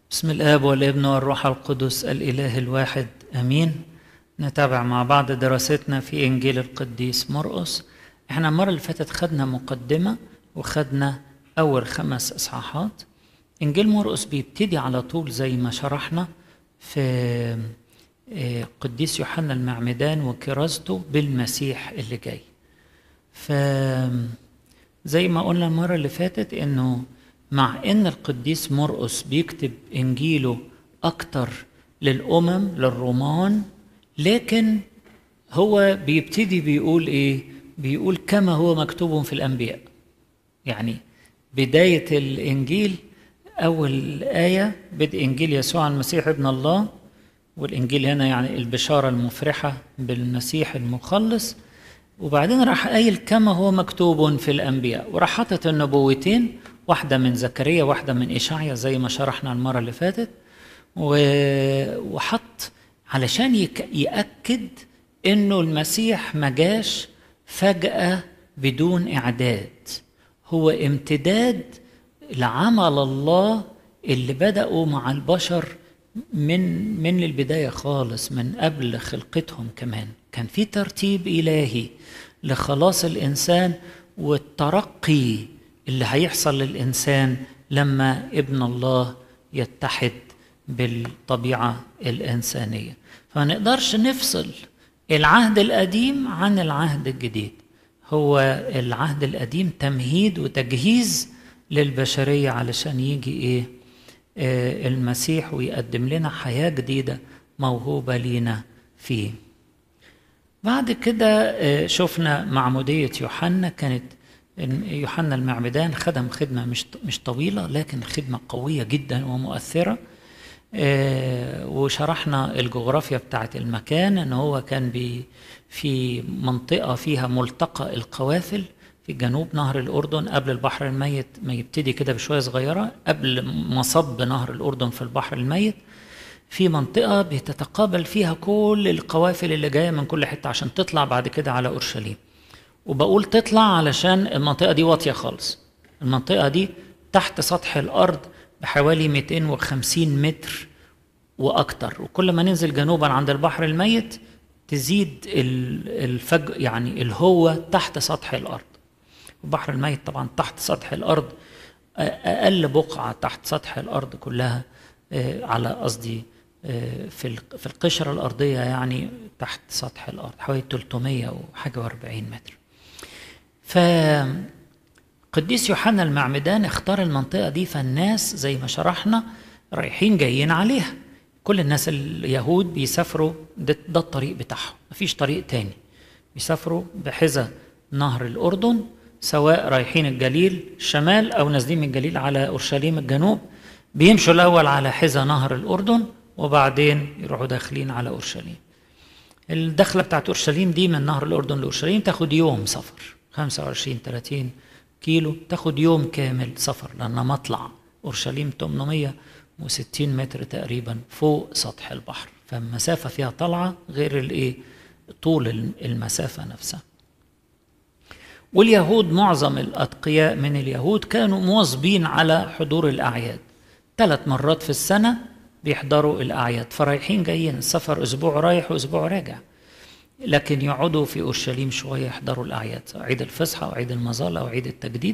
بسم الآب والابن والروح القدس الإله الواحد آمين نتابع مع بعض دراستنا في إنجيل القديس مرقس احنا المرة اللي فاتت خدنا مقدمة وخدنا أول خمس إصحاحات إنجيل مرقس بيبتدي على طول زي ما شرحنا في آه، قديس يوحنا المعمدان وكرازته بالمسيح اللي جاي ف زي ما قلنا المرة اللي فاتت إنه مع إن القديس مرقس بيكتب إنجيله أكتر للأمم للرومان لكن هو بيبتدي بيقول إيه؟ بيقول كما هو مكتوب في الأنبياء يعني بداية الإنجيل أول آية بدء إنجيل يسوع المسيح ابن الله والإنجيل هنا يعني البشارة المفرحة بالمسيح المخلص وبعدين راح قايل كما هو مكتوب في الأنبياء وراح حاطط النبوتين واحدة من زكريا واحدة من إشعيا زي ما شرحنا المرة اللي فاتت و- وحط علشان يك- يأكد إنه المسيح ما جاش فجأة بدون إعداد هو امتداد لعمل الله اللي بدأوا مع البشر من من البداية خالص من قبل خلقتهم كمان كان في ترتيب إلهي لخلاص الإنسان والترقي اللي هيحصل للإنسان لما ابن الله يتحد بالطبيعة الإنسانية فما نقدرش نفصل العهد القديم عن العهد الجديد هو العهد القديم تمهيد وتجهيز للبشرية علشان يجي إيه آه، المسيح ويقدم لنا حياة جديدة موهوبة لينا فيه بعد كده آه، شفنا معمودية يوحنا كانت إن يوحنا المعمدان خدم خدمة مش مش طويلة لكن خدمة قوية جدا ومؤثرة آه، وشرحنا الجغرافيا بتاعت المكان ان هو كان بي في منطقة فيها ملتقى القوافل في جنوب نهر الأردن قبل البحر الميت ما يبتدي كده بشوية صغيرة قبل مصب نهر الأردن في البحر الميت في منطقة بتتقابل فيها كل القوافل اللي جاية من كل حتة عشان تطلع بعد كده على أورشليم وبقول تطلع علشان المنطقة دي واطية خالص المنطقة دي تحت سطح الأرض بحوالي 250 متر وأكتر وكل ما ننزل جنوبا عند البحر الميت تزيد ال- الفج يعني الهوة تحت سطح الأرض البحر الميت طبعا تحت سطح الأرض أ- أقل بقعة تحت سطح الأرض كلها آه، على قصدي آه، في ال- في القشرة الأرضية يعني تحت سطح الأرض حوالي 300 وحاجة و40 متر فقديس يوحنا المعمدان اختار المنطقة دي فالناس زي ما شرحنا رايحين جايين عليها كل الناس اليهود بيسافروا ده, ده الطريق بتاعهم مفيش طريق تاني بيسافروا بحذا نهر الأردن سواء رايحين الجليل الشمال أو نازلين من الجليل على أورشليم الجنوب بيمشوا الأول على حذا نهر الأردن وبعدين يروحوا داخلين على أورشليم الدخله بتاعت اورشليم دي من نهر الاردن لاورشليم تاخد يوم سفر 25 30 كيلو تاخد يوم كامل سفر لانها مطلع اورشليم 860 متر تقريبا فوق سطح البحر فالمسافه فيها طلعه غير الايه طول المسافه نفسها واليهود معظم الأتقياء من اليهود كانوا مواظبين على حضور الأعياد ثلاث مرات في السنة بيحضروا الأعياد فرايحين جايين السفر أسبوع رايح وأسبوع راجع لكن يقعدوا في أورشليم شوية يحضروا الأعياد سواء عيد الفصح أو عيد المظال أو عيد التجديد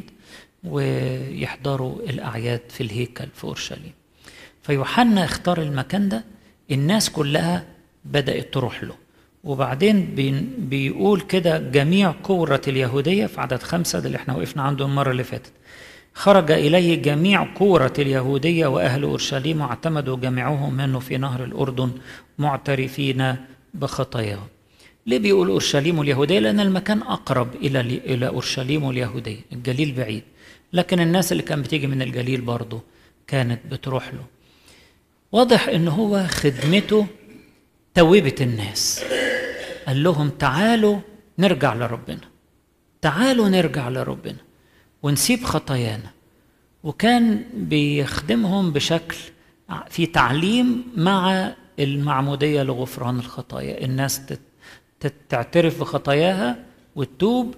ويحضروا الأعياد في الهيكل في أورشليم فيوحنا اختار المكان ده الناس كلها بدأت تروح له وبعدين بي- بيقول كده جميع كورة اليهودية في عدد خمسة ده اللي احنا وقفنا عنده المرة اللي فاتت خرج إليه جميع كورة اليهودية وأهل أورشليم واعتمدوا جميعهم منه في نهر الأردن معترفين بخطاياهم ليه بيقول أورشليم اليهودية لأن المكان أقرب إلى إلى أورشليم اليهودية الجليل بعيد لكن الناس اللي كانت بتيجي من الجليل برضه كانت بتروح له واضح ان هو خدمته توبت الناس قال لهم تعالوا نرجع لربنا تعالوا نرجع لربنا ونسيب خطايانا وكان بيخدمهم بشكل في تعليم مع المعمودية لغفران الخطايا الناس تت- تت- تعترف بخطاياها وتتوب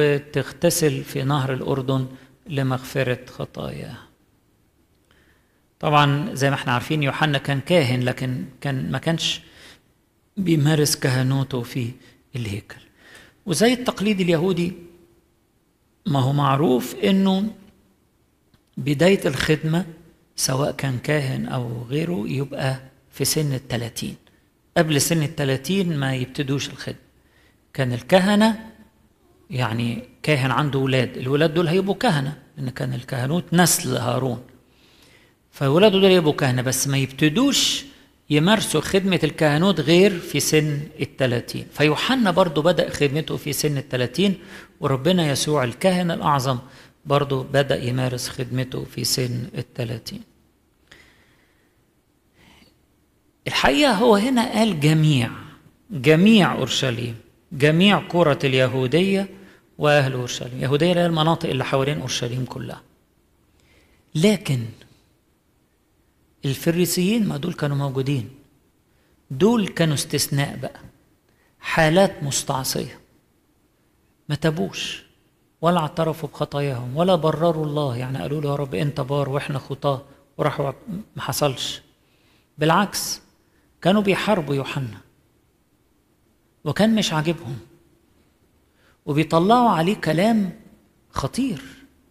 وتغتسل في نهر الأردن لمغفرة خطاياها طبعا زي ما احنا عارفين يوحنا كان كاهن لكن كان ما كانش بيمارس كهنوته في الهيكل وزي التقليد اليهودي ما هو معروف انه بداية الخدمة سواء كان كاهن أو غيره يبقى في سن الثلاثين قبل سن الثلاثين ما يبتدوش الخدمة كان الكهنة يعني كاهن عنده ولاد الولاد دول هيبقوا كهنة لأن كان الكهنوت نسل هارون فولاده دول يبقوا كهنة بس ما يبتدوش يمارسوا خدمة الكهنوت غير في سن الثلاثين فيوحنا برضو بدأ خدمته في سن الثلاثين وربنا يسوع الكاهن الأعظم برضو بدأ يمارس خدمته في سن الثلاثين الحقيقة هو هنا قال جميع جميع أورشليم جميع كرة اليهودية وأهل أورشليم اليهودية اللي هي المناطق اللي حوالين أورشليم كلها لكن الفريسيين ما دول كانوا موجودين دول كانوا استثناء بقى حالات مستعصية ما تابوش ولا اعترفوا بخطاياهم ولا برروا الله يعني قالوا له يا رب انت بار واحنا خطاه وراحوا ما حصلش بالعكس كانوا بيحاربوا يوحنا وكان مش عاجبهم وبيطلعوا عليه كلام خطير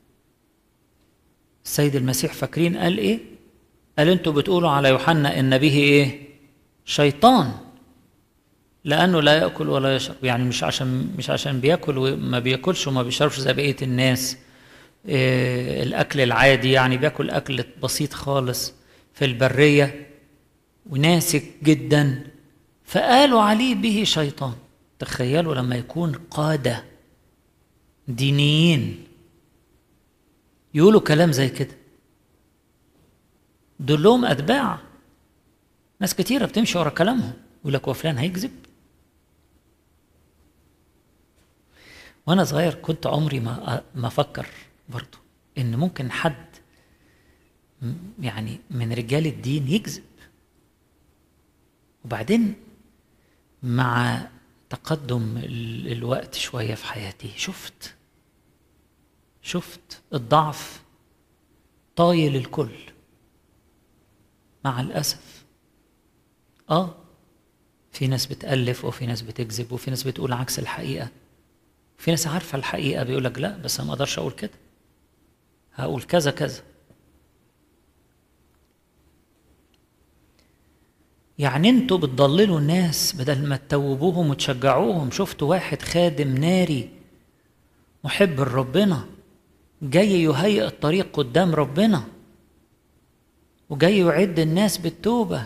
السيد المسيح فاكرين قال ايه قال انتوا بتقولوا على يوحنا ان به ايه شيطان لانه لا ياكل ولا يشرب يعني مش عشان مش عشان بياكل وما بياكلش وما بيشربش زي بقيه الناس إيه الاكل العادي يعني بياكل اكل بسيط خالص في البريه وناسك جدا فقالوا عليه به شيطان تخيلوا لما يكون قاده دينيين يقولوا كلام زي كده دول لهم اتباع ناس كتيره بتمشي ورا كلامهم يقول لك هو فلان هيكذب وانا صغير كنت عمري ما ما افكر برضه ان ممكن حد يعني من رجال الدين يكذب وبعدين مع تقدم الوقت شويه في حياتي شفت شفت الضعف طايل الكل مع الاسف اه في ناس بتالف وفي ناس بتكذب وفي ناس بتقول عكس الحقيقه في ناس عارفه الحقيقه بيقول لك لا بس انا ما اقدرش اقول كده هقول كذا كذا يعني انتوا بتضللوا الناس بدل ما تتوبوهم وتشجعوهم شفتوا واحد خادم ناري محب لربنا جاي يهيئ الطريق قدام ربنا وجاي يعد الناس بالتوبة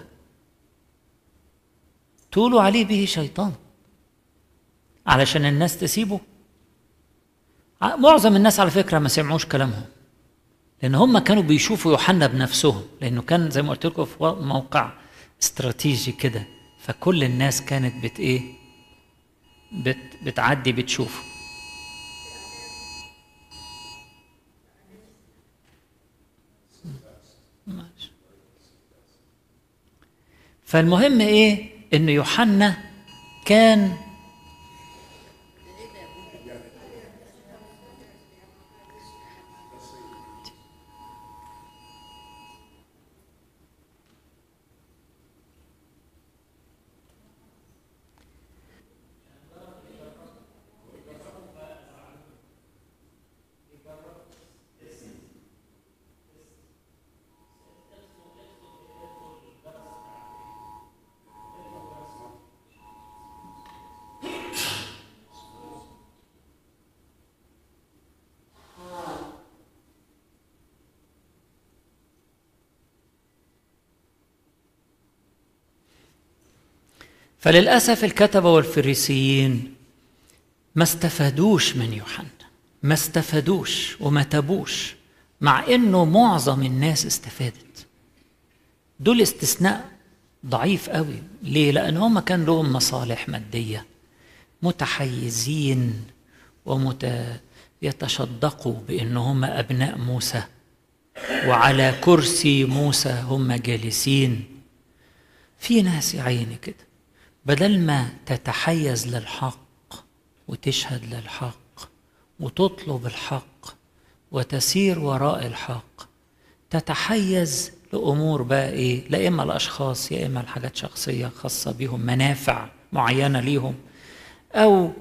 تقولوا عليه به شيطان علشان الناس تسيبه معظم الناس على فكرة ما سمعوش كلامهم لأن هم كانوا بيشوفوا يوحنا بنفسهم لأنه كان زي ما قلت لكم في موقع استراتيجي كده فكل الناس كانت بت ايه بت بتعدي بتشوفه فالمهم ايه ان يوحنا كان فللأسف الكتبة والفريسيين ما استفادوش من يوحنا ما استفادوش وما تابوش مع انه معظم الناس استفادت دول استثناء ضعيف قوي ليه لان هم كان لهم مصالح ماديه متحيزين ومت يتشدقوا بان هم ابناء موسى وعلى كرسي موسى هم جالسين في ناس يا عيني كده بدل ما تتحيز للحق وتشهد للحق وتطلب الحق وتسير وراء الحق تتحيز لأمور بقى إيه لا إما الأشخاص يا إما لحاجات شخصية خاصة بيهم منافع معينة ليهم أو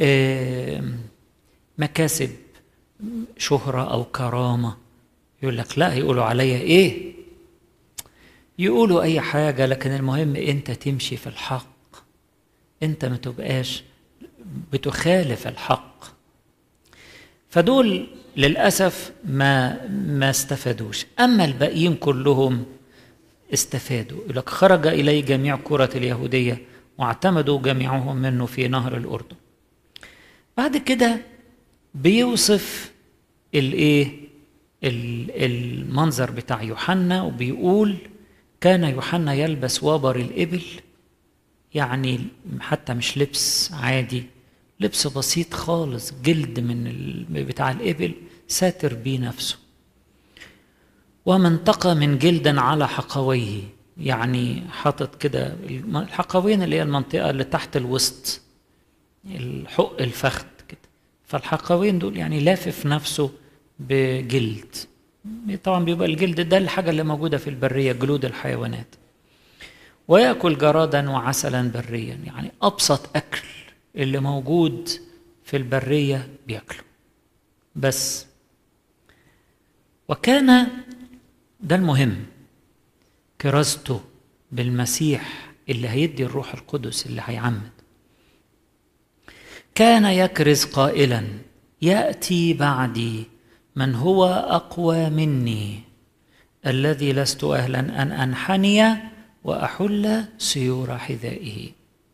مكاسب شهرة أو كرامة يقول لك لا يقولوا عليا إيه يقولوا أي حاجة لكن المهم أنت تمشي في الحق أنت ما تبقاش بتخالف الحق فدول للأسف ما ما استفادوش أما الباقيين كلهم استفادوا يقول لك خرج إلي جميع كرة اليهودية واعتمدوا جميعهم منه في نهر الأردن بعد كده بيوصف الايه المنظر بتاع يوحنا وبيقول كان يوحنا يلبس وبر الإبل يعني حتى مش لبس عادي لبس بسيط خالص جلد من بتاع الإبل ساتر بيه نفسه ومنطقة من جلد على حقويه يعني حاطط كده الحقوين اللي هي المنطقة اللي تحت الوسط الحق الفخذ كده فالحقوين دول يعني لافف نفسه بجلد طبعا بيبقى الجلد ده الحاجة اللي موجودة في البرية جلود الحيوانات ويأكل جرادا وعسلا بريا يعني أبسط أكل اللي موجود في البرية بياكله بس وكان ده المهم كرازته بالمسيح اللي هيدي الروح القدس اللي هيعمد كان يكرز قائلا ياتي بعدي من هو اقوى مني الذي لست اهلا ان انحني واحل سيور حذائه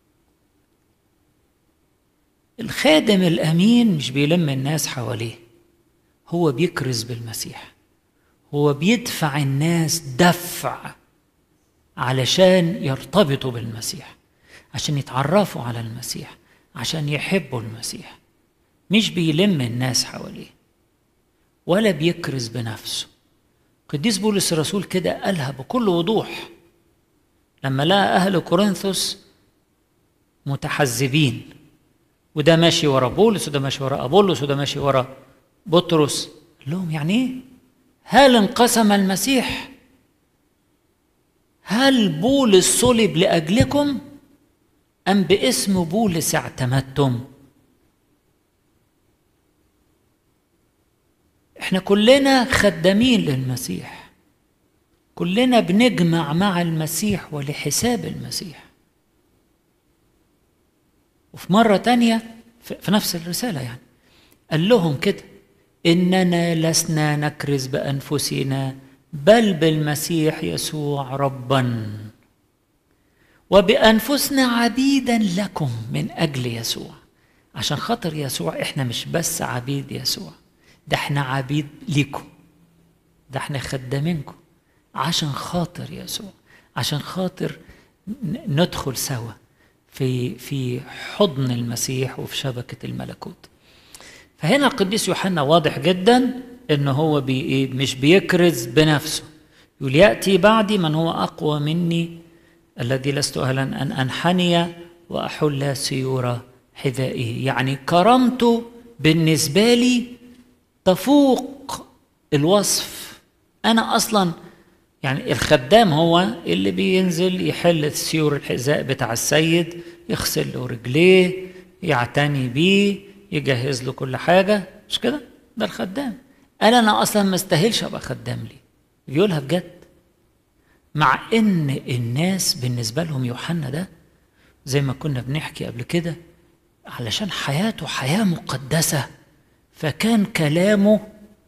الخادم الامين مش بيلم الناس حواليه هو بيكرز بالمسيح هو بيدفع الناس دفع علشان يرتبطوا بالمسيح عشان يتعرفوا على المسيح عشان يحبوا المسيح مش بيلم الناس حواليه ولا بيكرز بنفسه قديس بولس الرسول كده قالها بكل وضوح لما لقى أهل كورنثوس متحزبين وده ماشي ورا بولس وده ماشي ورا أبولس وده ماشي ورا بطرس قال لهم يعني ايه هل انقسم المسيح هل بولس صلب لأجلكم أم باسم بولس اعتمدتم احنا كلنا خدامين للمسيح كلنا بنجمع مع المسيح ولحساب المسيح وفي مرة تانية في نفس الرسالة يعني قال لهم كده إننا لسنا نكرز بأنفسنا بل بالمسيح يسوع ربا وبأنفسنا عبيدا لكم من أجل يسوع عشان خاطر يسوع إحنا مش بس عبيد يسوع ده إحنا عبيد ليكم ده إحنا خدامينكم عشان خاطر يسوع عشان خاطر ندخل سوا في في حضن المسيح وفي شبكة الملكوت فهنا القديس يوحنا واضح جدا ان هو بي مش بيكرز بنفسه يقول ياتي بعدي من هو اقوى مني الذي لست اهلا ان انحني واحل سيور حذائه يعني كرامته بالنسبه لي تفوق الوصف انا اصلا يعني الخدام هو اللي بينزل يحل سيور الحذاء بتاع السيد يغسل له رجليه يعتني بيه يجهز له كل حاجه مش كده ده الخدام قال انا اصلا ما استاهلش ابقى خدام لي بيقولها بجد مع ان الناس بالنسبه لهم يوحنا ده زي ما كنا بنحكي قبل كده علشان حياته حياه مقدسه فكان كلامه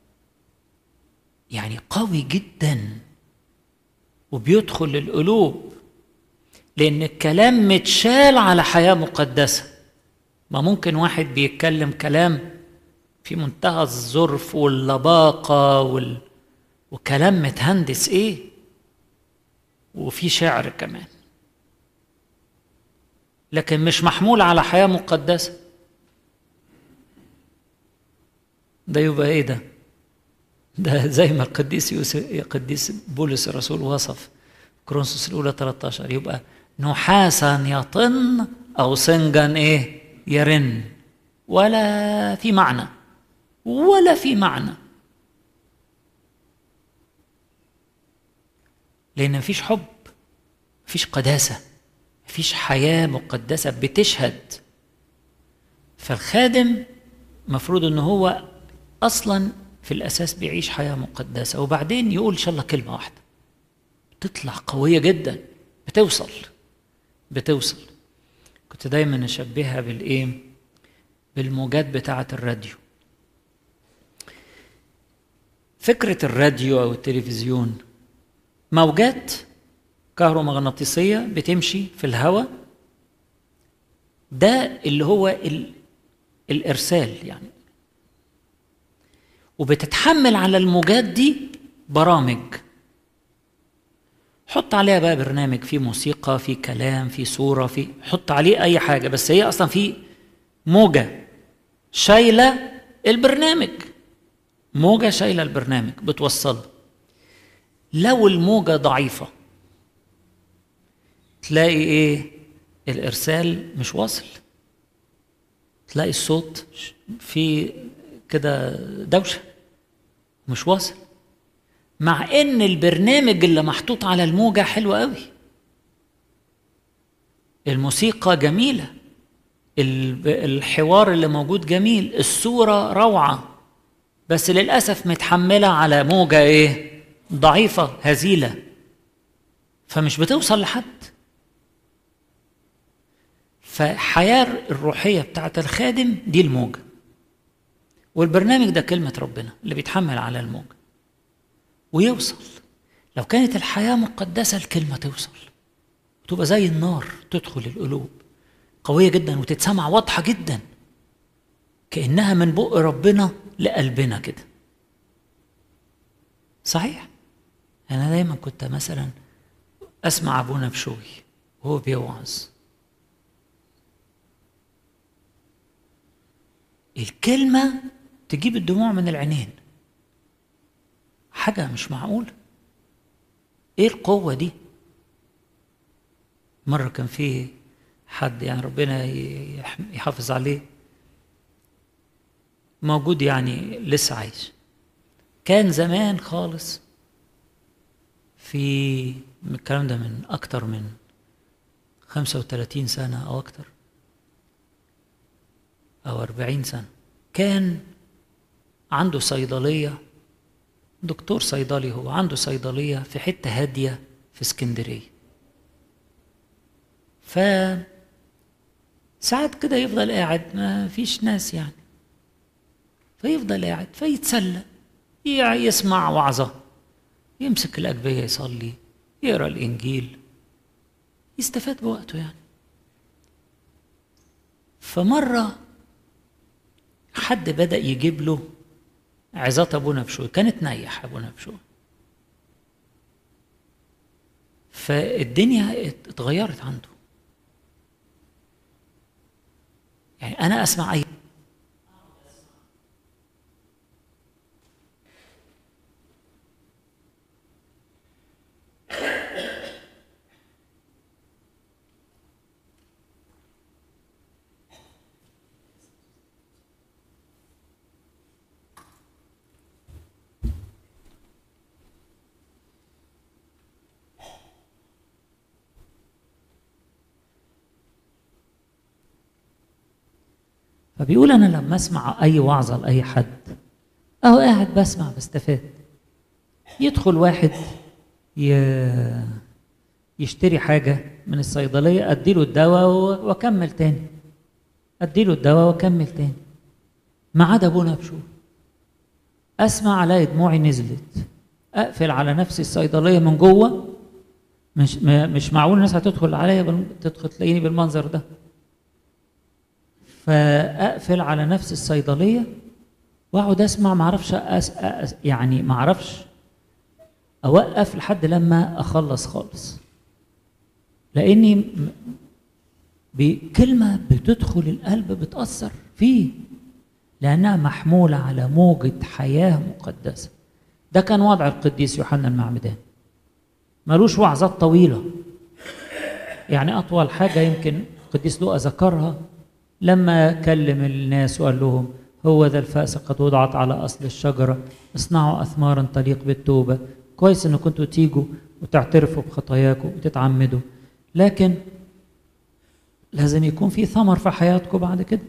يعني قوي جدا وبيدخل القلوب لان الكلام متشال على حياه مقدسه ما ممكن واحد بيتكلم كلام في منتهى الظرف واللباقة وال... وكلام متهندس ايه وفي شعر كمان لكن مش محمول على حياة مقدسة ده يبقى ايه ده ده زي ما القديس يوسف القديس بولس الرسول وصف كرونسوس الاولى 13 يبقى نحاسا يطن او سنجا ايه يرن ولا في معنى ولا في معنى لان مفيش حب مفيش قداسه مفيش حياه مقدسه بتشهد فالخادم مفروض ان هو اصلا في الاساس بيعيش حياه مقدسه وبعدين يقول ان شاء الله كلمه واحده تطلع قويه جدا بتوصل بتوصل كنت دايما اشبهها بالايه بالموجات بتاعه الراديو فكره الراديو او التلفزيون موجات كهرومغناطيسيه بتمشي في الهواء ده اللي هو ال... الارسال يعني وبتتحمل على الموجات دي برامج حط عليها بقى برنامج فيه موسيقى فيه كلام فيه صورة فيه حط عليه أي حاجة بس هي أصلا في موجة شايلة البرنامج موجة شايلة البرنامج بتوصله لو الموجة ضعيفة تلاقي إيه الإرسال مش واصل تلاقي الصوت في كده دوشة مش واصل مع ان البرنامج اللي محطوط على الموجة حلو قوي الموسيقى جميلة الحوار اللي موجود جميل الصورة روعة بس للأسف متحملة على موجة ايه ضعيفة هزيلة فمش بتوصل لحد فحياة الروحية بتاعت الخادم دي الموجة والبرنامج ده كلمة ربنا اللي بيتحمل على الموجة ويوصل لو كانت الحياة مقدسة الكلمة توصل وتبقى زي النار تدخل القلوب قوية جدا وتتسمع واضحة جدا كأنها من بق ربنا لقلبنا كده صحيح أنا دايما كنت مثلا أسمع أبونا بشوي وهو بيوعظ الكلمة تجيب الدموع من العينين حاجة مش معقول ايه القوة دي مرة كان في حد يعني ربنا يحافظ عليه موجود يعني لسه عايش كان زمان خالص في الكلام ده من أكتر من خمسة وثلاثين سنة أو أكتر أو أربعين سنة كان عنده صيدلية دكتور صيدلي هو عنده صيدلية في حتة هادية في اسكندرية ف ساعات كده يفضل قاعد ما فيش ناس يعني فيفضل قاعد فيتسلى يسمع وعظة يمسك الأجبية يصلي يقرأ الإنجيل يستفاد بوقته يعني فمرة حد بدأ يجيب له عظات أبونا بشوي كانت نيح أبونا بشوي فالدنيا اتغيرت عنده يعني أنا أسمع أي فبيقول انا لما اسمع اي وعظه لاي حد اهو قاعد بسمع بستفاد يدخل واحد ي... يشتري حاجة من الصيدلية أديله الدواء وأكمل تاني أديله الدواء وأكمل تاني ما عدا أبونا بشوي أسمع ألاقي دموعي نزلت أقفل على نفسي الصيدلية من جوه مش مش معقول الناس هتدخل عليا تدخل تلاقيني بالمنظر ده فاقفل على نفس الصيدليه واقعد اسمع ما اعرفش أس... أس... يعني ما اعرفش اوقف لحد لما اخلص خالص لاني بكلمه بتدخل القلب بتاثر فيه لانها محموله على موجه حياه مقدسه ده كان وضع القديس يوحنا المعمدان ملوش وعظات طويله يعني اطول حاجه يمكن القديس لوقا ذكرها لما كلم الناس وقال لهم هو ذا الفأس قد وضعت على أصل الشجرة اصنعوا أثمارا تليق بالتوبة كويس إن كنتوا تيجوا وتعترفوا بخطاياكم وتتعمدوا لكن لازم يكون في ثمر في حياتكم بعد كده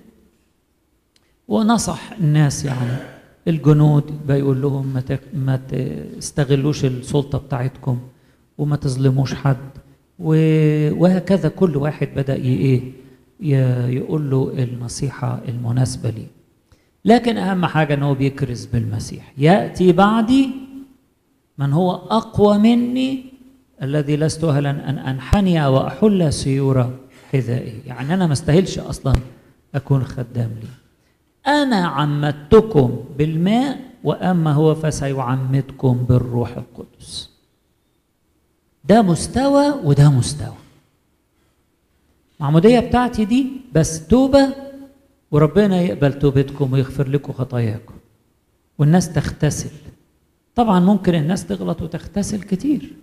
ونصح الناس يعني الجنود بيقول لهم ما ما تستغلوش السلطه بتاعتكم وما تظلموش حد وهكذا كل واحد بدا ايه يقول له النصيحه المناسبه ليه لكن اهم حاجه ان هو بيكرز بالمسيح ياتي بعدي من هو اقوى مني الذي لست اهلا ان انحني واحل سيور حذائي يعني انا ما استاهلش اصلا اكون خدام لي انا عمدتكم بالماء واما هو فسيعمدكم بالروح القدس ده مستوى وده مستوى المعموديه بتاعتي دي بس توبه وربنا يقبل توبتكم ويغفر لكم خطاياكم والناس تغتسل طبعا ممكن الناس تغلط وتغتسل كتير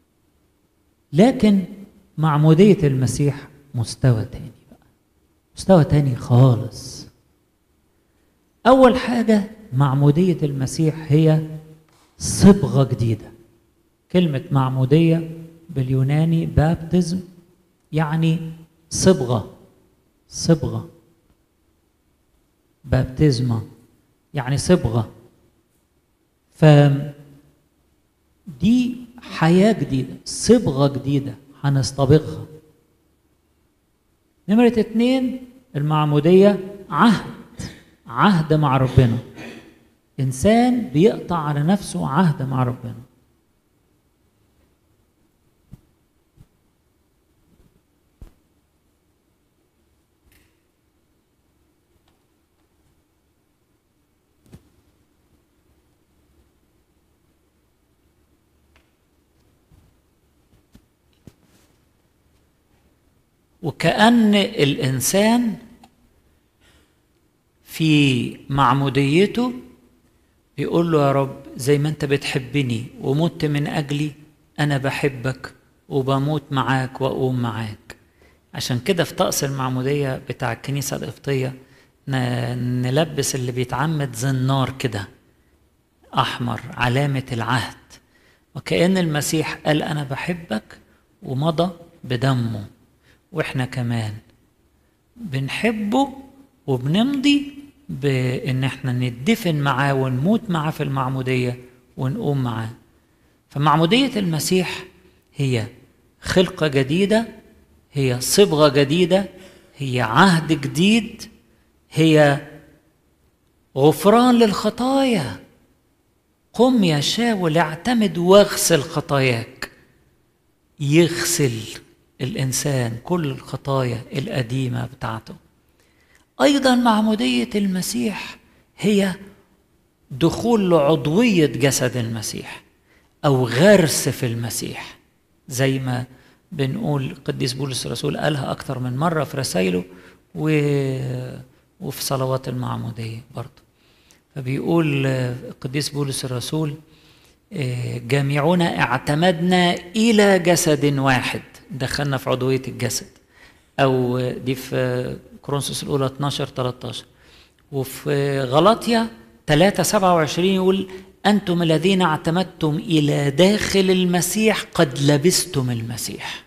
لكن معمودية المسيح مستوى تاني بقى مستوى تاني خالص أول حاجة معمودية المسيح هي صبغة جديدة كلمة معمودية باليوناني بابتزم يعني صبغة صبغة بابتزما يعني صبغة ف دي حياة جديدة صبغة جديدة هنصطبغها نمرة اتنين المعمودية عهد عهد مع ربنا إنسان بيقطع على نفسه عهد مع ربنا وكأن الإنسان في معموديته بيقول له يا رب زي ما أنت بتحبني ومت من أجلي أنا بحبك وبموت معاك وأقوم معاك عشان كده في طقس المعمودية بتاع الكنيسة القبطية نلبس اللي بيتعمد زنار كده أحمر علامة العهد وكأن المسيح قال أنا بحبك ومضى بدمه واحنا كمان بنحبه وبنمضي بان احنا ندفن معاه ونموت معاه في المعموديه ونقوم معاه فمعموديه المسيح هي خلقه جديده هي صبغه جديده هي عهد جديد هي غفران للخطايا قم يا شاول اعتمد واغسل خطاياك يغسل الانسان كل الخطايا القديمه بتاعته ايضا معموديه المسيح هي دخول لعضويه جسد المسيح او غرس في المسيح زي ما بنقول القديس بولس الرسول قالها اكثر من مره في رسائله و... وفي صلوات المعموديه برضه فبيقول القديس بولس الرسول جميعنا اعتمدنا الى جسد واحد دخلنا في عضويه الجسد او دي في كورنثوس الاولى 12 13 وفي غلطيا 3 27 يقول انتم الذين اعتمدتم الى داخل المسيح قد لبستم المسيح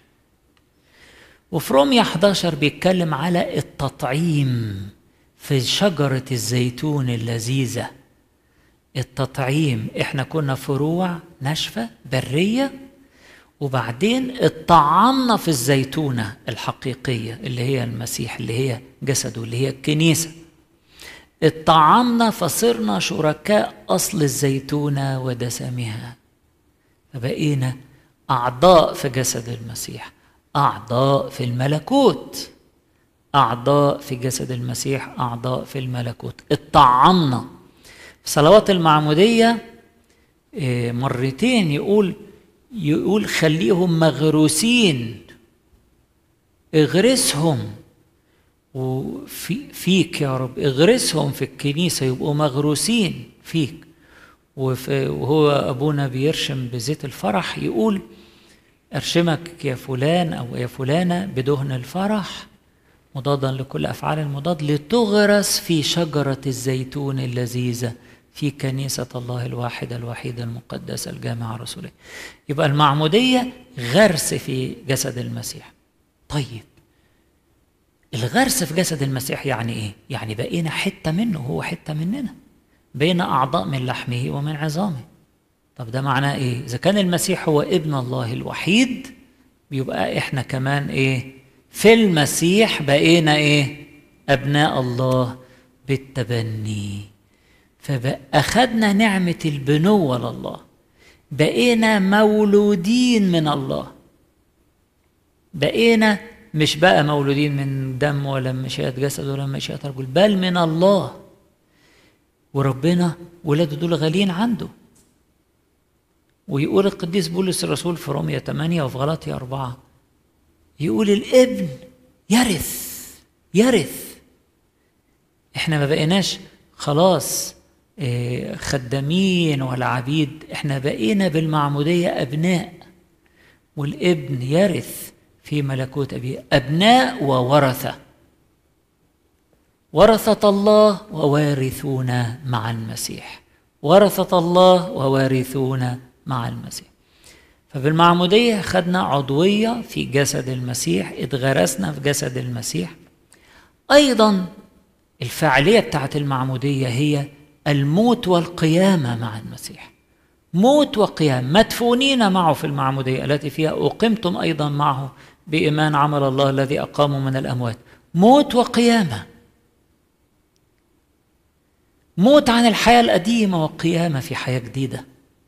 وفي روميا 11 بيتكلم على التطعيم في شجره الزيتون اللذيذه التطعيم احنا كنا فروع ناشفه بريه وبعدين اتطعمنا في الزيتونه الحقيقيه اللي هي المسيح اللي هي جسده اللي هي الكنيسه اتطعمنا فصرنا شركاء اصل الزيتونه ودسمها فبقينا اعضاء في جسد المسيح اعضاء في الملكوت اعضاء في جسد المسيح اعضاء في الملكوت اتطعمنا في صلوات المعمودية مرتين يقول يقول خليهم مغروسين اغرسهم وفي فيك يا رب اغرسهم في الكنيسة يبقوا مغروسين فيك وهو أبونا بيرشم بزيت الفرح يقول أرشمك يا فلان أو يا فلانة بدهن الفرح مضادا لكل أفعال المضاد لتغرس في شجرة الزيتون اللذيذة في كنيسة الله الواحدة الوحيدة المقدسة الجامعة الرسولية يبقى المعمودية غرس في جسد المسيح طيب الغرس في جسد المسيح يعني ايه؟ يعني بقينا حتة منه هو حتة مننا بقينا أعضاء من لحمه ومن عظامه طب ده معناه ايه؟ إذا كان المسيح هو ابن الله الوحيد بيبقى احنا كمان ايه؟ في المسيح بقينا ايه؟ أبناء الله بالتبني فأخذنا نعمة البنوة لله بقينا مولودين من الله بقينا مش بقى مولودين من دم ولا مشيئة جسد ولا مشيئة رجل بل من الله وربنا ولاده دول غاليين عنده ويقول القديس بولس الرسول في رومية 8 وفي غلاطية 4 يقول الابن يرث يرث احنا ما بقيناش خلاص خدامين ولا عبيد احنا بقينا بالمعمودية أبناء والابن يرث في ملكوت أبيه أبناء وورثة ورثة الله ووارثون مع المسيح ورثة الله ووارثون مع المسيح فبالمعمودية خدنا عضوية في جسد المسيح اتغرسنا في جسد المسيح أيضا الفاعلية بتاعت المعمودية هي الموت والقيامة مع المسيح موت وقيام مدفونين معه في المعمودية التي فيها أقمتم أيضا معه بإيمان عمل الله الذي أقامه من الأموات موت وقيامة موت عن الحياة القديمة وقيامة في حياة جديدة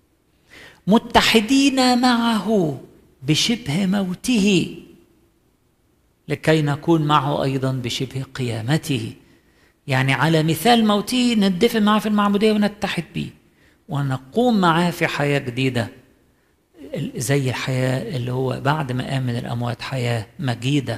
متحدين معه بشبه موته لكي نكون معه أيضا بشبه قيامته يعني على مثال موته ندفن معاه في المعمودية ونتحد به ونقوم معاه في حياة جديدة زي الحياة اللي هو بعد ما قام من الأموات حياة مجيدة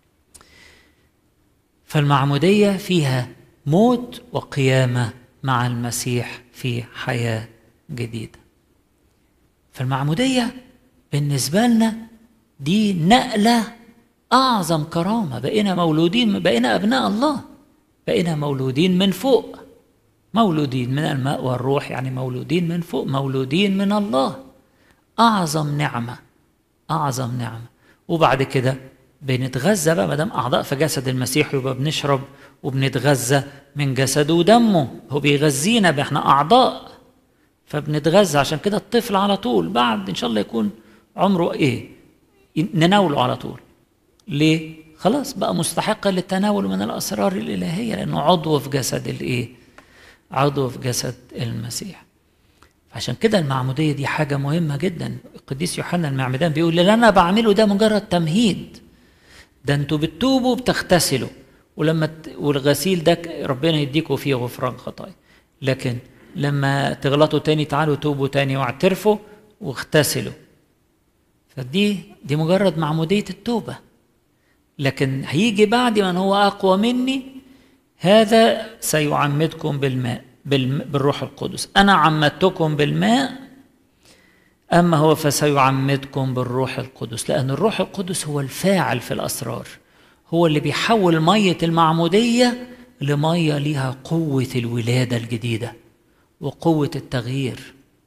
فالمعمودية فيها موت وقيامة مع المسيح في حياة جديدة فالمعمودية بالنسبة لنا دي نقلة أعظم كرامة بقينا مولودين بقينا أبناء الله بقينا مولودين من فوق مولودين من الماء والروح يعني مولودين من فوق مولودين من الله أعظم نعمة أعظم نعمة وبعد كده بنتغذى بقى ما دام أعضاء في جسد المسيح يبقى بنشرب وبنتغذى من جسده ودمه هو بيغذينا احنا أعضاء فبنتغذى عشان كده الطفل على طول بعد إن شاء الله يكون عمره إيه نناوله على طول ليه؟ خلاص بقى مستحقا للتناول من الأسرار الإلهية لأنه عضو في جسد الإيه؟ عضو في جسد المسيح عشان كده المعمودية دي حاجة مهمة جدا القديس يوحنا المعمدان بيقول اللي أنا بعمله ده مجرد تمهيد ده انتوا بتتوبوا بتغتسلوا ولما ت... والغسيل ده ربنا يديكوا فيه غفران خطايا لكن لما تغلطوا تاني تعالوا توبوا تاني واعترفوا واغتسلوا فدي دي مجرد معمودية التوبة لكن هيجي بعد من هو أقوى مني هذا سيعمدكم بالماء بالروح القدس أنا عمدتكم بالماء أما هو فسيعمدكم بالروح القدس لأن الروح القدس هو الفاعل في الأسرار هو اللي بيحول مية المعمودية لمية ليها قوة الولادة الجديدة وقوة التغيير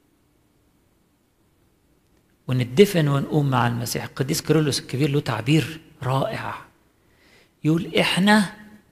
وندفن ونقوم مع المسيح القديس كيرلس الكبير له تعبير رائع يقول احنا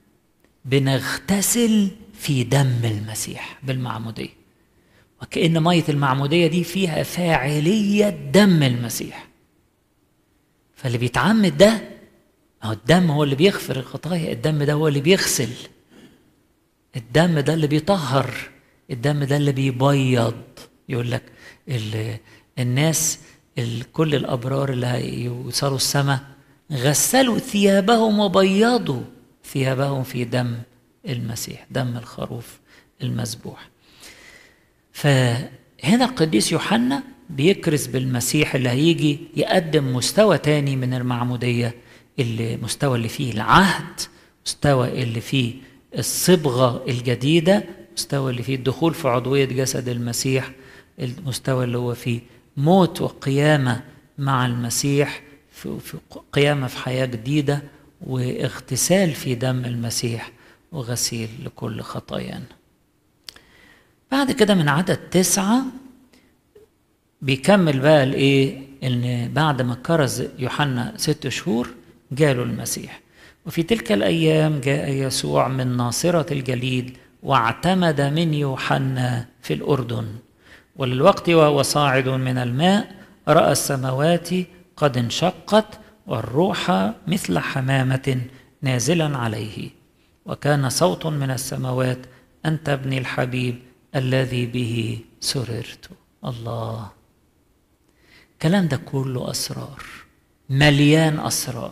بنغتسل في دم المسيح بالمعمودية وكأن مية المعمودية دي فيها فاعلية دم المسيح فاللي بيتعمد ده ما هو الدم هو اللي بيغفر الخطايا الدم ده هو اللي بيغسل الدم ده اللي بيطهر الدم ده اللي بيبيض يقول لك الناس كل الأبرار اللي هيوصلوا السماء غسلوا ثيابهم وبيضوا ثيابهم في دم المسيح دم الخروف المذبوح فهنا القديس يوحنا بيكرز بالمسيح اللي هيجي يقدم مستوى تاني من المعمودية اللي مستوى اللي فيه العهد مستوى اللي فيه الصبغة الجديدة مستوى اللي فيه الدخول في عضوية جسد المسيح المستوى اللي هو فيه موت وقيامة مع المسيح في قيامة في حياة جديدة واغتسال في دم المسيح وغسيل لكل خطايانا بعد كده من عدد تسعة بيكمل بقى الايه ان بعد ما كرز يوحنا ست شهور جاله المسيح وفي تلك الايام جاء يسوع من ناصرة الجليل واعتمد من يوحنا في الاردن وللوقت وهو صاعد من الماء راى السماوات قد انشقت والروح مثل حمامه نازلا عليه وكان صوت من السماوات انت ابني الحبيب الذي به سررت الله الكلام ده كله اسرار مليان اسرار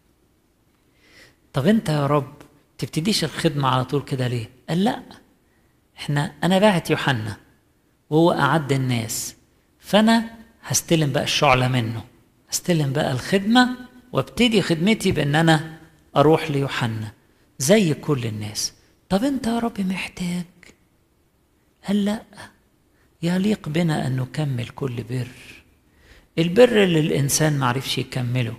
طب انت يا رب تبتديش الخدمه على طول كده ليه قال لا احنا انا باعت يوحنا وهو اعد الناس فانا هستلم بقى الشعله منه هستلم بقى الخدمه وابتدي خدمتي بان انا اروح ليوحنا زي كل الناس طب انت يا رب محتاج قال لا يليق بنا ان نكمل كل بر البر اللي الانسان معرفش يكمله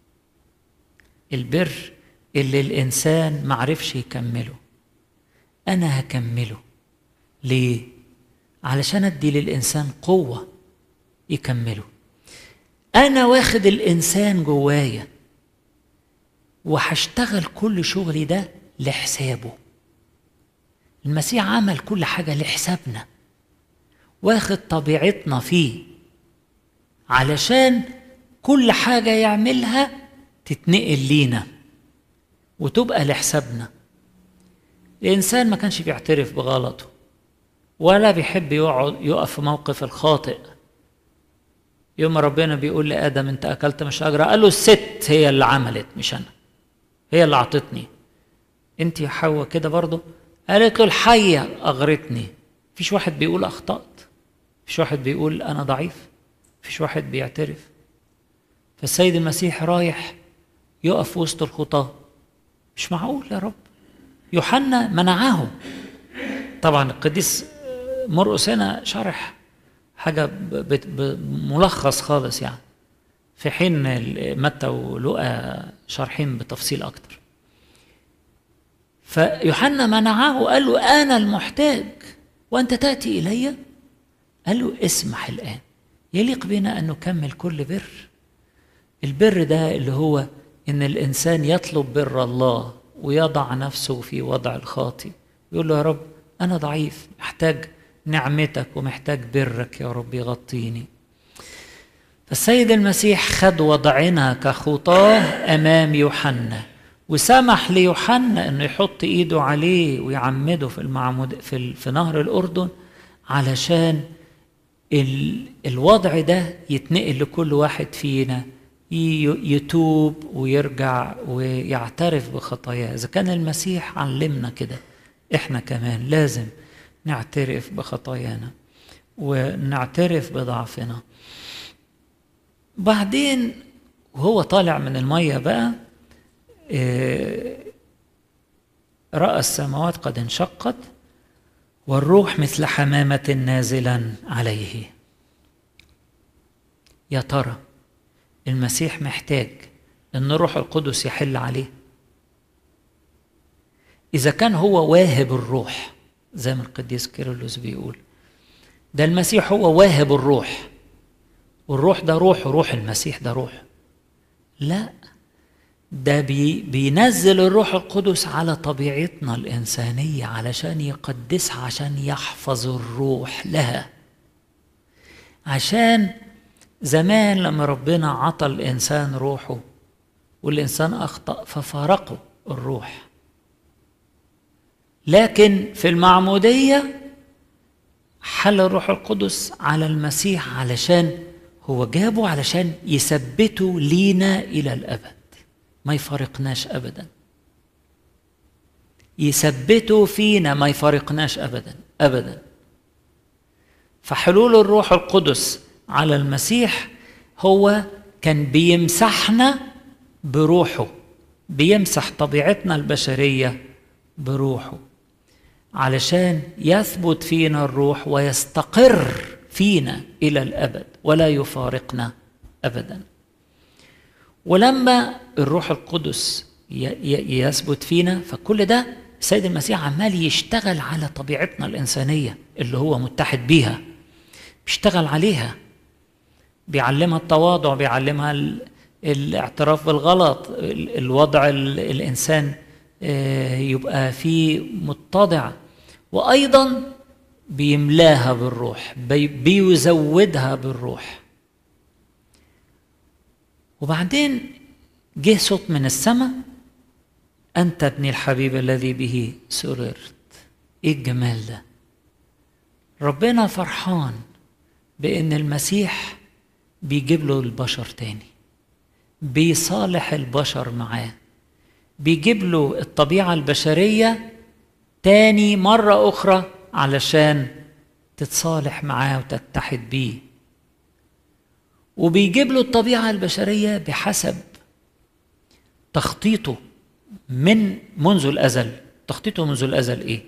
البر اللي الانسان معرفش يكمله انا هكمله ليه علشان ادي للانسان قوه يكمله انا واخد الانسان جوايا وهشتغل كل شغلي ده لحسابه المسيح عمل كل حاجه لحسابنا واخد طبيعتنا فيه علشان كل حاجه يعملها تتنقل لينا وتبقى لحسابنا الانسان ما كانش بيعترف بغلطه ولا بيحب يقعد يقف في موقف الخاطئ يوم ربنا بيقول لادم انت اكلت مش اجرى قال له الست هي اللي عملت مش انا هي اللي اعطتني انت يا حواء كده برضه قالت له الحيه اغرتني فيش واحد بيقول اخطات فيش واحد بيقول انا ضعيف فيش واحد بيعترف فالسيد المسيح رايح يقف وسط الخطاه مش معقول يا رب يوحنا منعهم طبعا القديس مرقس هنا شرح حاجة ملخص خالص يعني في حين متى ولقى شارحين بتفصيل أكتر فيوحنا منعه قال له أنا المحتاج وأنت تأتي إلي قال له اسمح الآن يليق بنا أن نكمل كل بر البر ده اللي هو إن الإنسان يطلب بر الله ويضع نفسه في وضع الخاطي يقول له يا رب أنا ضعيف محتاج نعمتك ومحتاج برك يا رب يغطيني فالسيد المسيح خد وضعنا كخطاه امام يوحنا وسمح ليوحنا انه يحط ايده عليه ويعمده في المعمود في, في نهر الاردن علشان ال الوضع ده يتنقل لكل واحد فينا يتوب ويرجع ويعترف بخطاياه اذا كان المسيح علمنا كده احنا كمان لازم نعترف بخطايانا ونعترف بضعفنا بعدين وهو طالع من المية بقى رأى السماوات قد انشقت والروح مثل حمامة نازلا عليه يا ترى المسيح محتاج ان الروح القدس يحل عليه اذا كان هو واهب الروح زي ما القديس كيرلس بيقول ده المسيح هو واهب الروح والروح ده روح وروح المسيح ده روح لا ده بي بينزل الروح القدس على طبيعتنا الإنسانية علشان يقدسها عشان يحفظ الروح لها عشان زمان لما ربنا عطى الإنسان روحه والإنسان أخطأ ففارقه الروح لكن في المعمودية حل الروح القدس على المسيح علشان هو جابه علشان يثبته لينا إلى الأبد ما يفارقناش أبدا يثبته فينا ما يفارقناش أبدا أبدا فحلول الروح القدس على المسيح هو كان بيمسحنا بروحه بيمسح طبيعتنا البشرية بروحه علشان يثبت فينا الروح ويستقر فينا الى الابد ولا يفارقنا ابدا ولما الروح القدس يثبت فينا فكل ده السيد المسيح عمال يشتغل على طبيعتنا الإنسانية اللي هو متحد بيها بيشتغل عليها بيعلمها التواضع بيعلمها الاعتراف بالغلط الوضع الإنسان آه، يبقى فيه متضع وأيضا بيملاها بالروح بيزودها بالروح وبعدين جه صوت من السماء أنت ابني الحبيب الذي به سررت إيه الجمال ده ربنا فرحان بأن المسيح بيجيب له البشر تاني بيصالح البشر معاه بيجيب له الطبيعة البشرية تاني مرة أخرى علشان تتصالح معاه وتتحد بيه وبيجيب له الطبيعة البشرية بحسب تخطيطه من منذ الأزل تخطيطه منذ الأزل إيه؟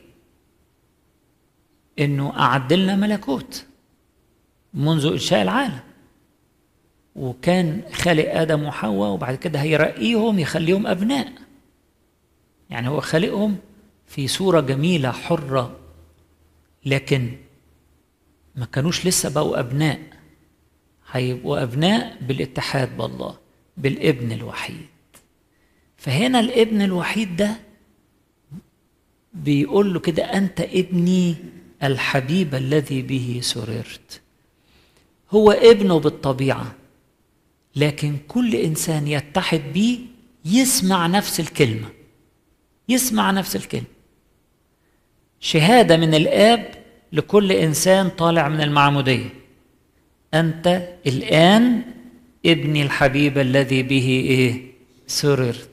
إنه أعد لنا ملكوت منذ إنشاء العالم وكان خالق آدم وحواء وبعد كده هيرقيهم يخليهم أبناء يعني هو خالقهم في صورة جميلة حرة لكن ما كانوش لسه بقوا أبناء هيبقوا أبناء بالاتحاد بالله بالابن الوحيد فهنا الابن الوحيد ده بيقول له كده أنت ابني الحبيب الذي به سررت هو ابنه بالطبيعة لكن كل إنسان يتحد بيه يسمع نفس الكلمة يسمع نفس الكلمة شهادة من الآب لكل إنسان طالع من المعمودية أنت الآن ابني الحبيب الذي به إيه سررت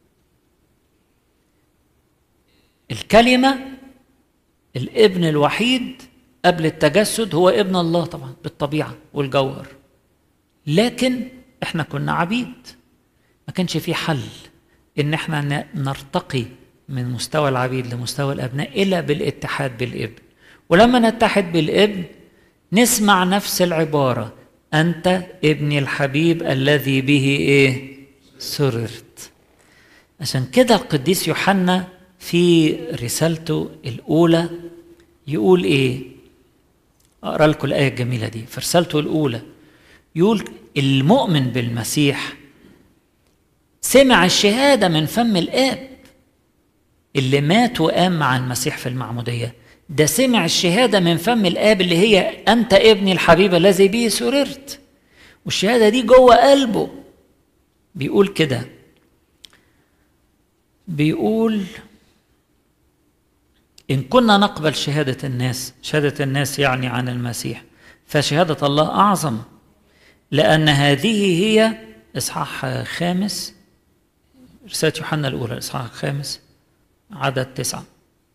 الكلمة الابن الوحيد قبل التجسد هو ابن الله طبعا بالطبيعة والجوهر لكن احنا كنا عبيد ما كانش في حل ان احنا نرتقي من مستوى العبيد لمستوى الابناء الا بالاتحاد بالابن ولما نتحد بالابن نسمع نفس العباره انت ابني الحبيب الذي به ايه سررت عشان كده القديس يوحنا في رسالته الاولى يقول ايه اقرا لكم الايه الجميله دي في رسالته الاولى يقول المؤمن بالمسيح سمع الشهاده من فم الاب اللي مات وقام مع المسيح في المعمودية ده سمع الشهادة من فم الآب اللي هي أنت ابني الحبيب الذي به سررت والشهادة دي جوه قلبه بيقول كده بيقول إن كنا نقبل شهادة الناس شهادة الناس يعني عن المسيح فشهادة الله أعظم لأن هذه هي إصحاح خامس رسالة يوحنا الأولى الإصحاح الخامس عدد تسعة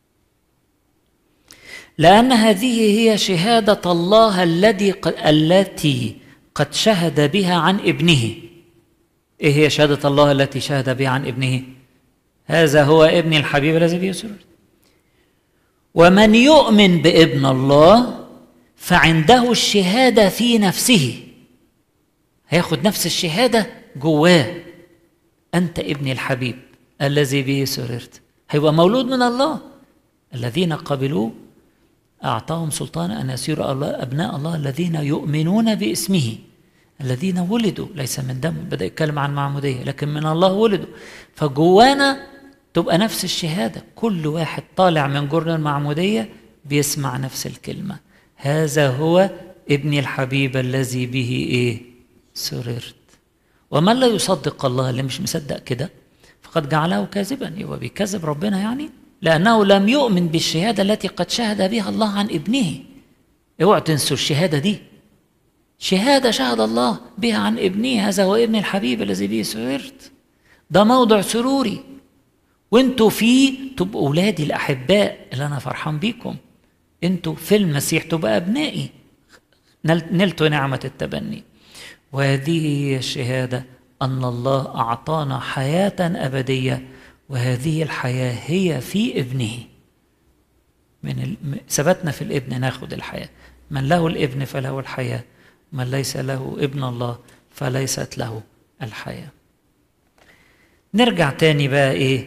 لأن هذه هي شهادة الله الذي التي قد شهد بها عن ابنه إيه هي شهادة الله التي شهد بها عن ابنه هذا هو ابني الحبيب الذي به سرور ومن يؤمن بابن الله فعنده الشهادة في نفسه هياخد نفس الشهادة جواه أنت ابني الحبيب الذي به سررت هيبقى مولود من الله الذين قبلوه أعطاهم سلطان أن يصيروا الله أبناء الله الذين يؤمنون باسمه الذين ولدوا ليس من دم بدأ يتكلم عن معمودية لكن من الله ولدوا فجوانا تبقى نفس الشهادة كل واحد طالع من جرن المعمودية بيسمع نفس الكلمة هذا هو ابني الحبيب الذي به ايه سررت ومن لا يصدق الله اللي مش مصدق كده فقد جعله كاذبا يبقى بيكذب ربنا يعني لأنه لم يؤمن بالشهادة التي قد شهد بها الله عن ابنه اوعوا تنسوا الشهادة دي شهادة شهد الله بها عن ابنه هذا هو ابن الحبيب الذي به سررت ده موضع سروري وانتوا فيه تبقوا اولادي الاحباء اللي انا فرحان بيكم انتوا في المسيح تبقى ابنائي نلتوا نعمه التبني وهذه هي الشهاده ان الله اعطانا حياه ابديه وهذه الحياه هي في ابنه من ال... ثبتنا في الابن ناخد الحياه من له الابن فله الحياه من ليس له ابن الله فليست له الحياه نرجع تاني بقى ايه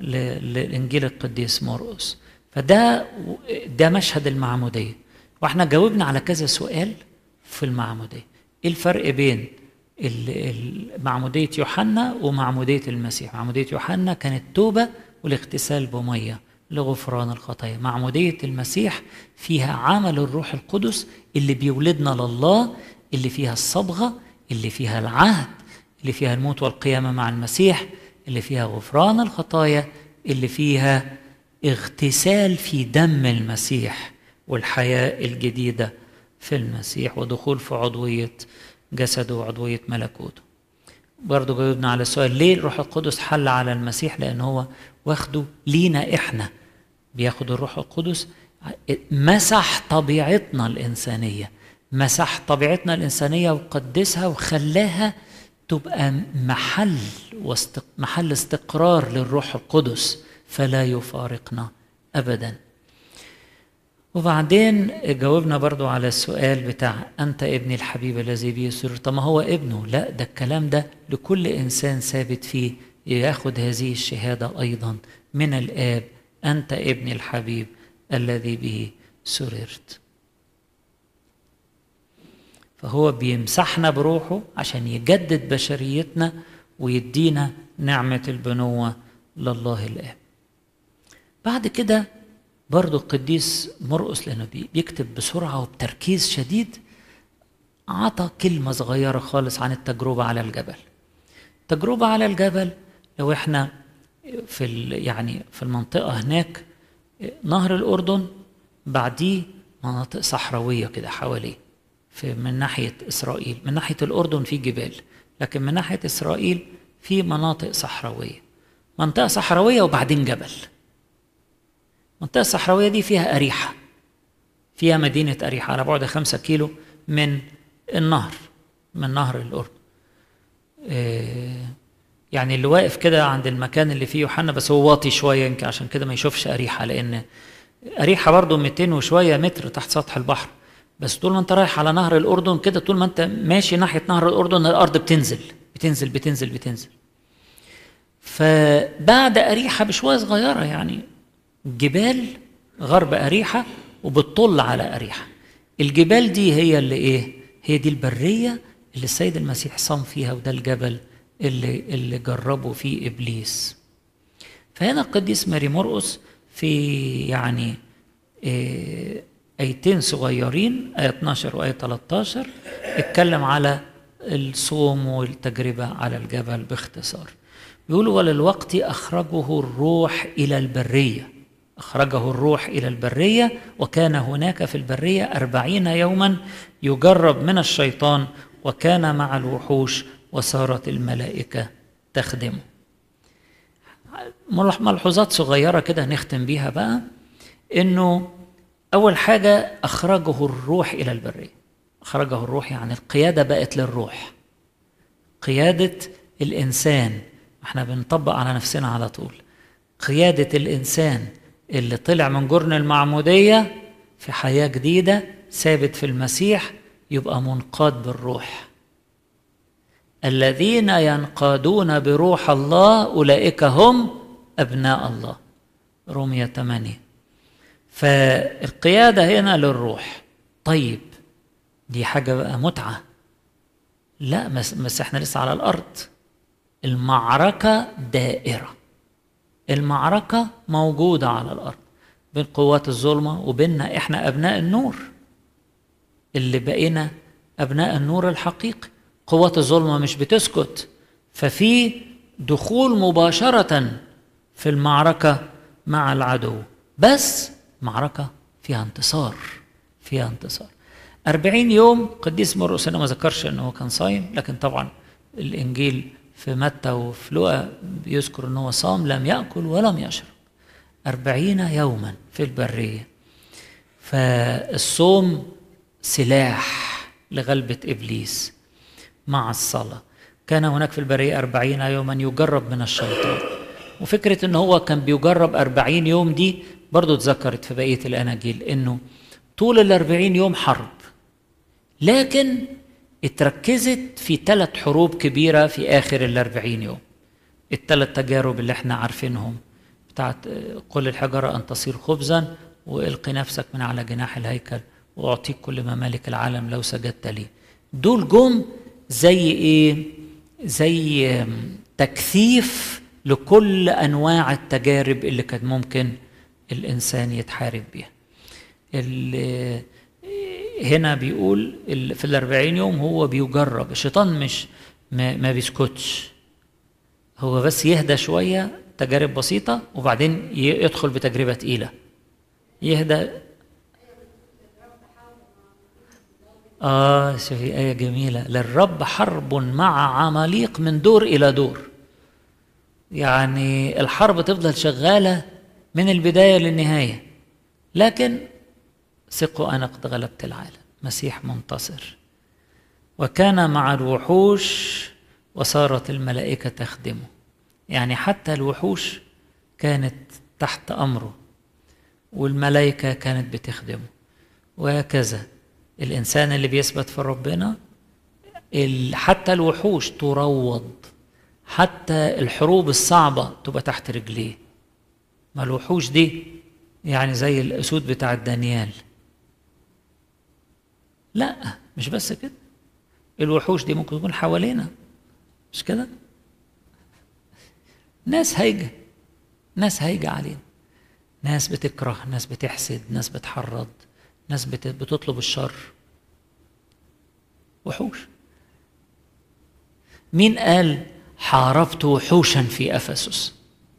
لإنجيل القديس مرقس فده ده مشهد المعمودية واحنا جاوبنا على كذا سؤال في المعمودية ايه الفرق بين معمودية يوحنا ومعمودية المسيح معمودية يوحنا كانت توبة والاغتسال بمية لغفران الخطايا معمودية المسيح فيها عمل الروح القدس اللي بيولدنا لله اللي فيها الصبغة اللي فيها العهد اللي فيها الموت والقيامة مع المسيح اللي فيها غفران الخطايا اللي فيها اغتسال في دم المسيح والحياة الجديدة في المسيح ودخول في عضوية جسده وعضوية ملكوته برضه جاوبنا على السؤال ليه الروح القدس حل على المسيح لأن هو واخده لينا إحنا بياخد الروح القدس مسح طبيعتنا الإنسانية مسح طبيعتنا الإنسانية وقدسها وخلاها تبقى محل واستق... محل استقرار للروح القدس فلا يفارقنا أبدا وبعدين جاوبنا برضو على السؤال بتاع أنت ابني الحبيب الذي به سرور طب ما هو ابنه لا ده الكلام ده لكل إنسان ثابت فيه ياخد هذه الشهادة أيضا من الآب أنت ابني الحبيب الذي به سررت فهو بيمسحنا بروحه عشان يجدد بشريتنا ويدينا نعمة البنوة لله الآب بعد كده برضو القديس مرقس لأنه بيكتب بسرعة وبتركيز شديد عطى كلمة صغيرة خالص عن التجربة على الجبل التجربة على الجبل لو احنا في يعني في المنطقة هناك نهر الأردن بعديه مناطق صحراوية كده حواليه في من ناحية إسرائيل من ناحية الأردن في جبال لكن من ناحية إسرائيل في مناطق صحراوية منطقة صحراوية وبعدين جبل المنطقة الصحراوية دي فيها أريحة فيها مدينة أريحة على بعد خمسة كيلو من النهر من نهر الأردن يعني اللي واقف كده عند المكان اللي فيه يوحنا بس هو واطي شوية يمكن عشان كده ما يشوفش أريحة لأن أريحة برضه 200 وشوية متر تحت سطح البحر بس طول ما انت رايح على نهر الأردن كده طول ما انت ماشي ناحية نهر الأردن الأرض بتنزل بتنزل بتنزل بتنزل فبعد أريحة بشوية صغيرة يعني جبال غرب أريحة وبتطل على أريحة الجبال دي هي اللي إيه؟ هي دي البرية اللي السيد المسيح صام فيها وده الجبل اللي اللي جربوا فيه إبليس فهنا القديس ماري مرقس في يعني إيه ايتين صغيرين آية 12 وآية 13 اتكلم على الصوم والتجربة على الجبل باختصار بيقولوا وللوقت أخرجه الروح إلى البرية أخرجه الروح إلى البرية وكان هناك في البرية أربعين يوما يجرب من الشيطان وكان مع الوحوش وصارت الملائكة تخدمه ملحوظات صغيرة كده نختم بيها بقى إنه أول حاجة أخرجه الروح إلى البرية أخرجه الروح يعني القيادة بقت للروح قيادة الإنسان احنا بنطبق على نفسنا على طول قيادة الإنسان اللي طلع من جرن المعمودية في حياة جديدة ثابت في المسيح يبقى منقاد بالروح الذين ينقادون بروح الله أولئك هم أبناء الله رومية 8 فالقيادة هنا للروح طيب دي حاجة بقى متعة لا بس احنا لسه على الأرض المعركة دائرة المعركة موجودة على الأرض بين قوات الظلمة وبيننا احنا أبناء النور اللي بقينا أبناء النور الحقيقي قوات الظلمة مش بتسكت ففي دخول مباشرة في المعركة مع العدو بس معركة فيها انتصار فيها انتصار أربعين يوم قديس مرقس أنا ما ذكرش أنه كان صايم لكن طبعا الإنجيل في متى وفي لوقا بيذكر أنه صام لم يأكل ولم يشرب أربعين يوما في البرية فالصوم سلاح لغلبة إبليس مع الصلاة كان هناك في البرية أربعين يوما يجرب من الشيطان وفكرة أنه هو كان بيجرب أربعين يوم دي برضو اتذكرت في بقية الأناجيل أنه طول الأربعين يوم حرب لكن اتركزت في ثلاث حروب كبيرة في آخر الأربعين يوم الثلاث تجارب اللي احنا عارفينهم بتاعت قل الحجرة أن تصير خبزا وإلقي نفسك من على جناح الهيكل وأعطيك كل ممالك العالم لو سجدت لي دول جم زي إيه زي تكثيف لكل أنواع التجارب اللي كان ممكن الإنسان يتحارب بيها هنا بيقول في الأربعين يوم هو بيجرب الشيطان مش ما, ما بيسكتش هو بس يهدى شوية تجارب بسيطة وبعدين يدخل بتجربة تقيلة يهدى آه شوفي آية جميلة للرب حرب مع عماليق من دور إلى دور يعني الحرب تفضل شغالة من البداية للنهاية لكن ثقوا أنا قد غلبت العالم مسيح منتصر وكان مع الوحوش وصارت الملائكة تخدمه يعني حتى الوحوش كانت تحت أمره والملائكة كانت بتخدمه وهكذا الإنسان اللي بيثبت في ربنا حتى الوحوش تروض حتى الحروب الصعبة تبقى تحت رجليه ما الوحوش دي يعني زي الأسود بتاع دانيال لا مش بس كده الوحوش دي ممكن تكون حوالينا مش كده ناس هايجة ناس هايجة علينا ناس بتكره ناس بتحسد ناس بتحرض ناس بتطلب الشر وحوش مين قال حاربت وحوشا في افسس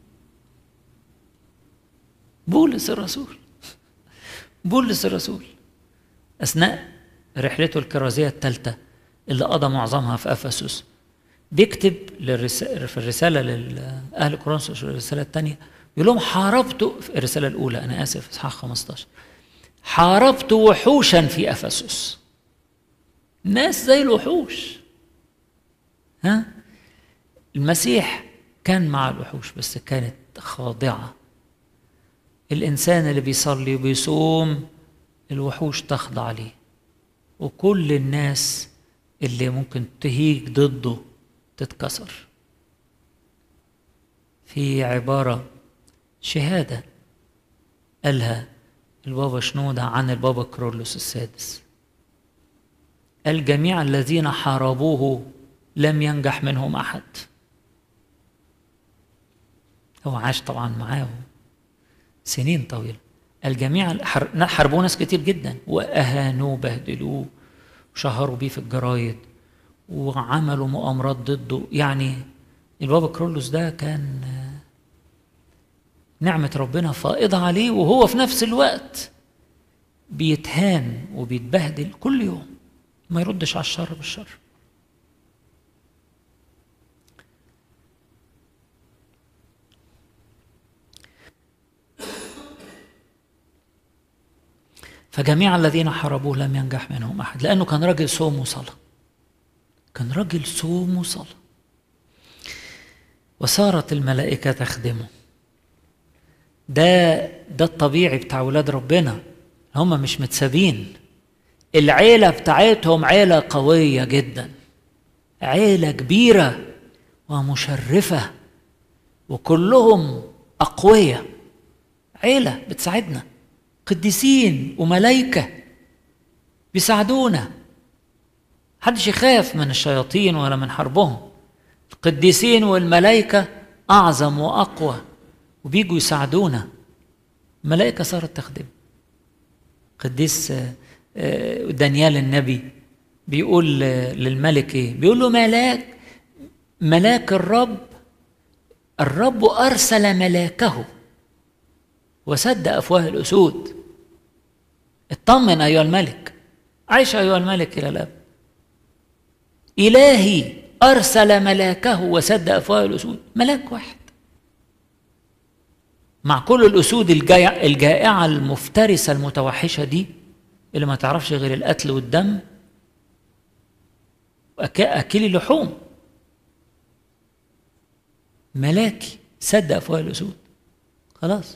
بولس الرسول بولس الرسول اثناء رحلته الكرازيه الثالثه اللي قضى معظمها في افسس بيكتب للرسالة في الرساله لاهل كورنثوس الرساله الثانيه يقول لهم حاربت في الرساله الاولى انا اسف اصحاح 15 حاربت وحوشا في افسس ناس زي الوحوش ها المسيح كان مع الوحوش بس كانت خاضعه الانسان اللي بيصلي وبيصوم الوحوش تخضع ليه وكل الناس اللي ممكن تهيج ضده تتكسر في عبارة شهادة قالها البابا شنودة عن البابا كرولوس السادس الجميع الذين حاربوه لم ينجح منهم أحد هو عاش طبعا معاهم سنين طويلة الجميع حاربوه ناس كتير جدا وأهانوه بهدلوه وشهروا بيه في الجرايد وعملوا مؤامرات ضده يعني البابا كرولوس ده كان نعمة ربنا فائضة عليه وهو في نفس الوقت بيتهان وبيتبهدل كل يوم ما يردش على الشر بالشر فجميع الذين حاربوه لم ينجح منهم احد لانه كان راجل صوم وصلاه كان راجل صوم وصلاه وصارت الملائكه تخدمه ده ده الطبيعي بتاع ولاد ربنا هم مش متسابين العيله بتاعتهم عيله قويه جدا عيله كبيره ومشرفه وكلهم اقوياء عيله بتساعدنا قديسين وملائكة بيساعدونا محدش يخاف من الشياطين ولا من حربهم القديسين والملائكة أعظم وأقوى وبيجوا يساعدونا الملائكة صارت تخدم قديس دانيال النبي بيقول للملك ايه بيقول له ملاك ملاك الرب الرب أرسل ملاكه وسد أفواه الأسود اطمن أيها الملك عيش أيها الملك إلى الأبد إلهي أرسل ملاكه وسد أفواه الأسود ملاك واحد مع كل الأسود الجائعة المفترسة المتوحشة دي اللي ما تعرفش غير القتل والدم أكلي لحوم ملاكي سد أفواه الأسود خلاص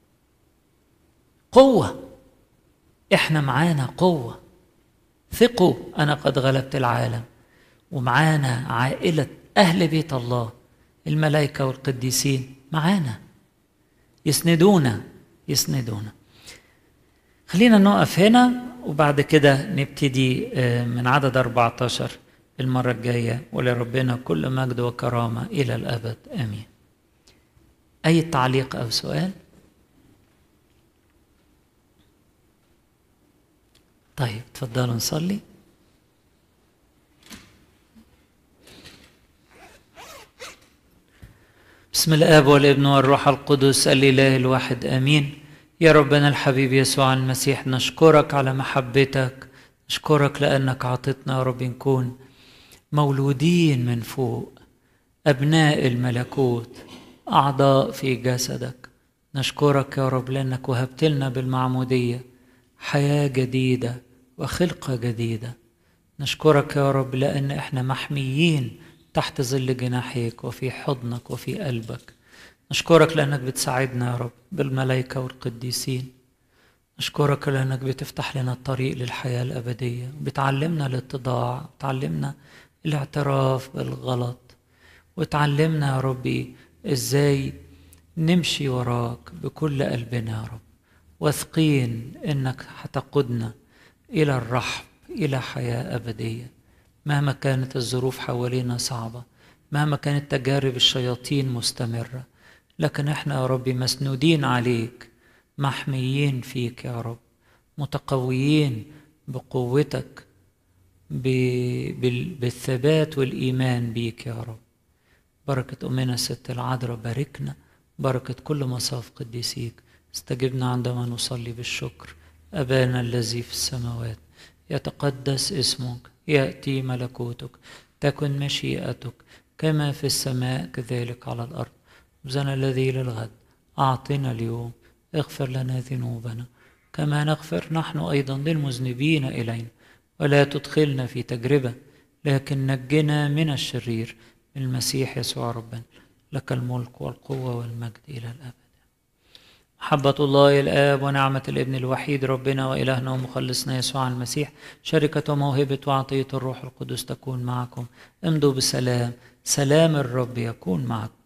قوة احنا معانا قوة ثقوا أنا قد غلبت العالم ومعانا عائلة أهل بيت الله الملائكة والقديسين معانا يسندونا يسندونا خلينا نقف هنا وبعد كده نبتدي من عدد 14 المرة الجاية ولربنا كل مجد وكرامة إلى الأبد آمين أي تعليق أو سؤال؟ طيب تفضلوا نصلي بسم الاب والابن والروح القدس الاله الواحد امين يا ربنا الحبيب يسوع المسيح نشكرك على محبتك نشكرك لانك عطتنا يا رب نكون مولودين من فوق ابناء الملكوت اعضاء في جسدك نشكرك يا رب لانك وهبت لنا بالمعموديه حياه جديده وخلقه جديده نشكرك يا رب لان احنا محميين تحت ظل جناحيك وفي حضنك وفي قلبك نشكرك لانك بتساعدنا يا رب بالملائكه والقديسين نشكرك لانك بتفتح لنا الطريق للحياه الابديه بتعلمنا الاتضاع بتعلمنا الاعتراف بالغلط وتعلمنا يا ربي ازاي نمشي وراك بكل قلبنا يا رب واثقين انك هتقودنا الى الرحب الى حياه ابديه مهما كانت الظروف حوالينا صعبه مهما كانت تجارب الشياطين مستمره لكن احنا يا ربي مسنودين عليك محميين فيك يا رب متقويين بقوتك بالثبات والايمان بيك يا رب بركه امنا الست العذراء باركنا بركه كل مصاف قديسيك استجبنا عندما نصلي بالشكر ابانا الذي في السماوات يتقدس اسمك ياتي ملكوتك تكن مشيئتك كما في السماء كذلك على الارض خبزنا الذي للغد اعطنا اليوم اغفر لنا ذنوبنا كما نغفر نحن ايضا للمذنبين الينا ولا تدخلنا في تجربه لكن نجنا من الشرير المسيح يسوع ربنا لك الملك والقوه والمجد الى الابد محبة الله الآب ونعمة الابن الوحيد ربنا وإلهنا ومخلصنا يسوع المسيح شركة وموهبة وعطية الروح القدس تكون معكم امضوا بسلام سلام الرب يكون معكم